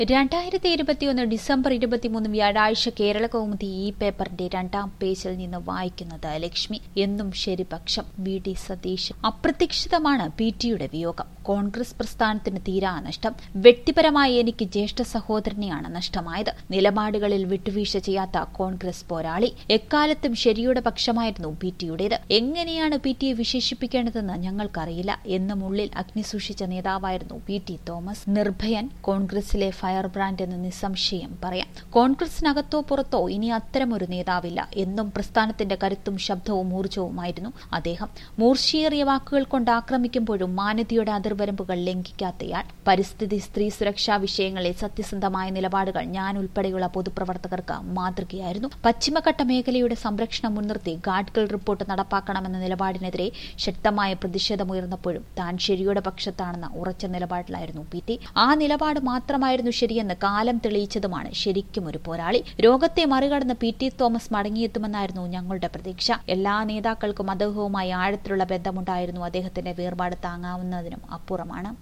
രണ്ടായിരത്തി ഇരുപത്തിയൊന്ന് ഡിസംബർ ഇരുപത്തിമൂന്ന് വ്യാഴാഴ്ച കേരള കൗമുദി ഈ പേപ്പറിന്റെ രണ്ടാം പേജിൽ നിന്ന് വായിക്കുന്നത് ലക്ഷ്മി എന്നും ശരിപക്ഷം വി ഡി സതീശ് അപ്രതീക്ഷിതമാണ് പി ടിയുടെ വിയോഗം കോൺഗ്രസ് പ്രസ്ഥാനത്തിന് തീരാ നഷ്ടം വ്യക്തിപരമായി എനിക്ക് ജ്യേഷ്ഠ സഹോദരനെയാണ് നഷ്ടമായത് നിലപാടുകളിൽ വിട്ടുവീഴ്ച ചെയ്യാത്ത കോൺഗ്രസ് പോരാളി എക്കാലത്തും ശരിയുടെ പക്ഷമായിരുന്നു പി ടിയുടേത് എങ്ങനെയാണ് പി ടിയെ വിശേഷിപ്പിക്കേണ്ടതെന്ന് ഞങ്ങൾക്കറിയില്ല എന്നും ഉള്ളിൽ അഗ്നി സൂക്ഷിച്ച നേതാവായിരുന്നു പി ടി തോമസ് നിർഭയൻ കോൺഗ്രസിലെ ഫയർ ബ്രാൻഡ് എന്ന് നിസ്സംശയം പറയാം കോൺഗ്രസിനകത്തോ പുറത്തോ ഇനി അത്തരമൊരു നേതാവില്ല എന്നും പ്രസ്ഥാനത്തിന്റെ കരുത്തും ശബ്ദവും ഊർജവുമായിരുന്നു അദ്ദേഹം മൂർച്ചയേറിയ വാക്കുകൾ കൊണ്ട് ആക്രമിക്കുമ്പോഴും മാനതിയുടെ അതിർവരമ്പുകൾ ലംഘിക്കാത്തയാൾ പരിസ്ഥിതി സ്ത്രീ സുരക്ഷാ വിഷയങ്ങളിൽ സത്യസന്ധമായ നിലപാടുകൾ ഞാൻ ഉൾപ്പെടെയുള്ള പൊതുപ്രവർത്തകർക്ക് മാതൃകയായിരുന്നു പശ്ചിമഘട്ട മേഖലയുടെ സംരക്ഷണം മുൻനിർത്തി ഗാഡ്ഗിൽ റിപ്പോർട്ട് നടപ്പാക്കണമെന്ന നിലപാടിനെതിരെ ശക്തമായ പ്രതിഷേധമുയർന്നപ്പോഴും താൻ ശരിയുടെ പക്ഷത്താണെന്ന ഉറച്ച നിലപാടിലായിരുന്നു പി ടി ആ നിലപാട് മാത്രമായിരുന്നു ശരിയെന്ന് കാലം തെളിയിച്ചതുമാണ് ശരിക്കും ഒരു പോരാളി രോഗത്തെ മറികടന്ന് പി ടി തോമസ് മടങ്ങിയെത്തുമെന്നായിരുന്നു ഞങ്ങളുടെ പ്രതീക്ഷ എല്ലാ നേതാക്കൾക്കും അദ്ദേഹവുമായി ആഴത്തിലുള്ള ബന്ധമുണ്ടായിരുന്നു അദ്ദേഹത്തിന്റെ വേർപാട് താങ്ങാവുന്നതിനും അപ്പുറമാണ്